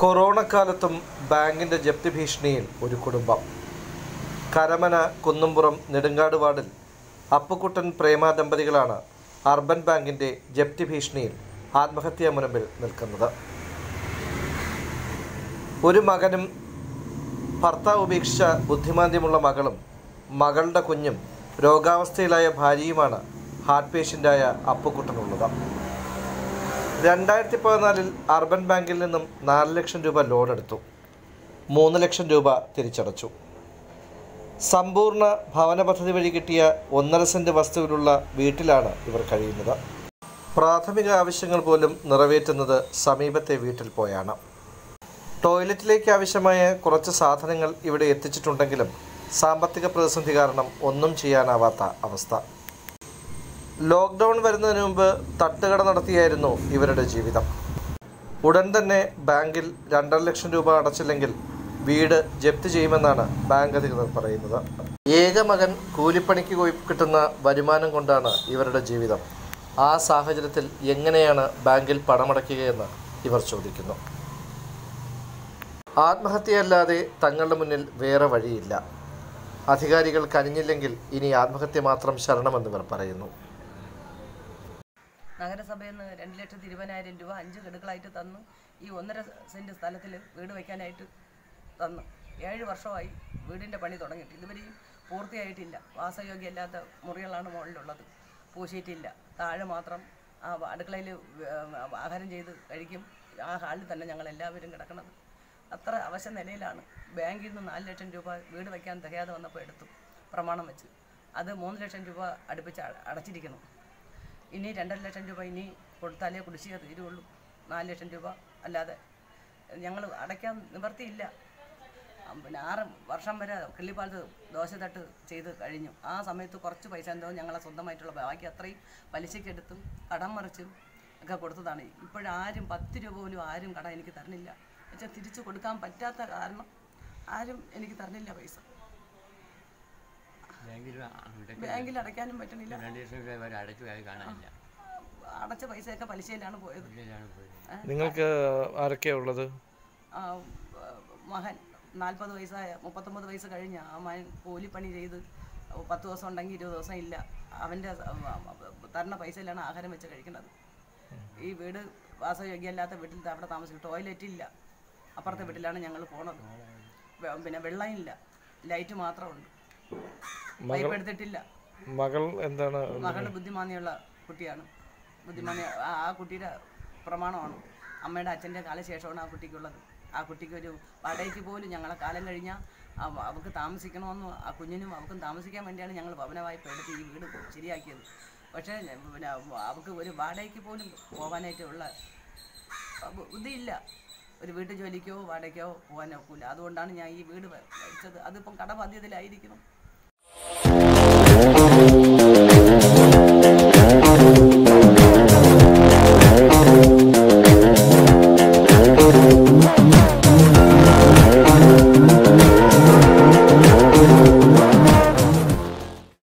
corona കാലത്തും ബാങ്കിന്റെ ജപ്തി ഭീഷണിയിൽ ഒരു കുടുംബം കരമന കുന്നുംപുറം നെടുങ്കാട് വാർഡിൽ അപ്പുക്കുട്ടൻ പ്രേമ ദമ്പതികളാണ് അർബൻ ബാങ്കിന്റെ ജപ്തി ഭീഷണിയിൽ ആത്മഹത്യാ മുനമ്പിൽ നിൽക്കുന്നത് ഒരു മകനും ഭർത്താവ് ഉപേക്ഷിച്ച ബുദ്ധിമാന്ദ്യമുള്ള മകളും മകളുടെ കുഞ്ഞും രോഗാവസ്ഥയിലായ ഭാര്യയുമാണ് ഹാർട്ട് പേഷ്യൻ്റായ അപ്പുക്കുട്ടനുള്ളത് രണ്ടായിരത്തി പതിനാലിൽ അർബൻ ബാങ്കിൽ നിന്നും നാല് ലക്ഷം രൂപ ലോൺ എടുത്തു മൂന്ന് ലക്ഷം രൂപ തിരിച്ചടച്ചു സമ്പൂർണ്ണ ഭവന പദ്ധതി വഴി കിട്ടിയ ഒന്നര സെൻറ്റ് വസ്തുവിലുള്ള വീട്ടിലാണ് ഇവർ കഴിയുന്നത് പ്രാഥമിക ആവശ്യങ്ങൾ പോലും നിറവേറ്റുന്നത് സമീപത്തെ വീട്ടിൽ പോയാണ് ടോയ്ലറ്റിലേക്ക് ആവശ്യമായ കുറച്ച് സാധനങ്ങൾ ഇവിടെ എത്തിച്ചിട്ടുണ്ടെങ്കിലും സാമ്പത്തിക പ്രതിസന്ധി കാരണം ഒന്നും ചെയ്യാനാവാത്ത അവസ്ഥ ലോക്ക്ഡൗൺ വരുന്നതിന് മുമ്പ് തട്ടുകട നടത്തിയായിരുന്നു ഇവരുടെ ജീവിതം ഉടൻ തന്നെ ബാങ്കിൽ രണ്ടര ലക്ഷം രൂപ അടച്ചില്ലെങ്കിൽ വീട് ജപ്തി ചെയ്യുമെന്നാണ് ബാങ്ക് അധികൃതർ പറയുന്നത് ഏക മകൻ കൂലിപ്പണിക്ക് പോയി കിട്ടുന്ന വരുമാനം കൊണ്ടാണ് ഇവരുടെ ജീവിതം ആ സാഹചര്യത്തിൽ എങ്ങനെയാണ് ബാങ്കിൽ പണമടയ്ക്കുകയെന്ന് ഇവർ ചോദിക്കുന്നു ആത്മഹത്യയല്ലാതെ തങ്ങളുടെ മുന്നിൽ വേറെ വഴിയില്ല അധികാരികൾ കനിഞ്ഞില്ലെങ്കിൽ ഇനി ആത്മഹത്യ മാത്രം ശരണമെന്ന് ഇവർ പറയുന്നു നഗരസഭയിൽ നിന്ന് രണ്ട് ലക്ഷത്തി ഇരുപതിനായിരം രൂപ അഞ്ച് ഗഡുക്കളായിട്ട് തന്നു ഈ ഒന്നര സെൻറ്റ് സ്ഥലത്തിൽ വീട് വയ്ക്കാനായിട്ട് തന്നു ഏഴ് വർഷമായി വീടിൻ്റെ പണി തുടങ്ങിയിട്ട് ഇതുവരെയും പൂർത്തിയായിട്ടില്ല വാസയോഗ്യമല്ലാത്ത മുറികളാണ് മുകളിലുള്ളത് പൂശിയിട്ടില്ല താഴെ മാത്രം ആ അടുക്കളയിൽ ആഹാരം ചെയ്ത് കഴിക്കും ആ ഹാളിൽ തന്നെ ഞങ്ങൾ എല്ലാവരും കിടക്കുന്നത് അത്ര അവശ നിലയിലാണ് ബാങ്കിൽ നിന്ന് നാല് ലക്ഷം രൂപ വീട് വയ്ക്കാൻ തികയാതെ വന്നപ്പോൾ എടുത്തു പ്രമാണം വെച്ച് അത് മൂന്ന് ലക്ഷം രൂപ അടുപ്പിച്ച് അട- അടച്ചിരിക്കുന്നു ഇനി രണ്ടര ലക്ഷം രൂപ ഇനി കൊടുത്താലേ കുടിശ്ശിക തീരുള്ളൂ നാല് ലക്ഷം രൂപ അല്ലാതെ ഞങ്ങൾ അടയ്ക്കാൻ നിവർത്തിയില്ല ആ, പിന്നെ ആറ് വർഷം വരെ കിള്ളിപ്പാലത്ത് ദോശത്തട്ട് ചെയ്ത് കഴിഞ്ഞു ആ സമയത്ത് കുറച്ച് പൈസ എന്തോ ഞങ്ങളെ സ്വന്തമായിട്ടുള്ള ബാക്കി അത്രയും പലിശക്കെടുത്തും കടം മറിച്ചും ഒക്കെ കൊടുത്തതാണ് ഇപ്പോഴാരും പത്ത് രൂപ പോലും ആരും കടം എനിക്ക് തരണില്ല വെച്ചാൽ തിരിച്ചു കൊടുക്കാൻ പറ്റാത്ത കാരണം ആരും എനിക്ക് തരണില്ല പൈസ ബാങ്കിൽ അടയ്ക്ക് ബാങ്കിൽ അടയ്ക്കാനും പറ്റണില്ല രണ്ട് ലക്ഷം രൂപ വരെ അടച്ചു അത് കാണാനില്ല അടച്ച പൈസയൊക്കെ പലിശയിലാണ് പോയത് ഇതിലാണ് പോയത് നിങ്ങൾക്ക് ആരൊക്കെയാണ് ഉള്ളത് ആ, മകൻ നാൽപ്പത് വയസ്സായ മുപ്പത്തൊമ്പത് വയസ്സ് കഴിഞ്ഞ ആ മകൻ കൂലിപ്പണി ചെയ്ത് പത്ത് ദിവസം ഉണ്ടെങ്കിൽ ഇരുപത് ദിവസം ഇല്ല അവൻ്റെ തരണ പൈസയിലാണ് ആഹാരം വെച്ച് കഴിക്കുന്നത് ഈ വീട് വാസയോഗ്യമല്ലാത്ത വീട്ടിൽ അവിടെ താമസിക്കും ടോയ്ലറ്റ് ഇല്ല അപ്പുറത്തെ വീട്ടിലാണ് ഞങ്ങൾ പോണത് വെ- പിന്നെ വെള്ളം ഇല്ല ലൈറ്റ് മാത്രമുണ്ട് പൈപ്പ് എടുത്തിട്ടില്ല മകൾ എന്താണ് മകളുടെ ബുദ്ധിമാനിയുള്ള കുട്ടിയാണ് ബുദ്ധിമാനി ആ ആ കുട്ടിയുടെ പ്രമാണമാണ് അമ്മയുടെ അച്ഛൻ്റെ കാലശേഷമാണ് ആ കുട്ടിക്കുള്ളത് ആ കുട്ടിക്ക് ഒരു വാടകയ്ക്ക് പോലും ഞങ്ങളെ കാലം കഴിഞ്ഞാൽ അവൾക്ക് താമസിക്കണമെന്നും ആ കുഞ്ഞിനും അവൾക്കും താമസിക്കാൻ വേണ്ടിയാണ് ഞങ്ങൾ ഭവന വായ്പ എടുത്ത് ഈ വീട് ശരിയാക്കിയത് പക്ഷേ ഞ- പിന്നെ അവൾക്ക് ഒരു വാടകയ്ക്ക് പോലും പോകാനായിട്ടുള്ള ബു- ബുദ്ധിയില്ല ഒരു വീട്ടു ജോലിക്കോ വാടകയ്ക്കോ പോകാൻ ഒക്കില്ല അതുകൊണ്ടാണ് ഞാൻ ഈ വീട് വ- വെച്ചത് അതിപ്പം കടബാധ്യതയിലായിരിക്കണം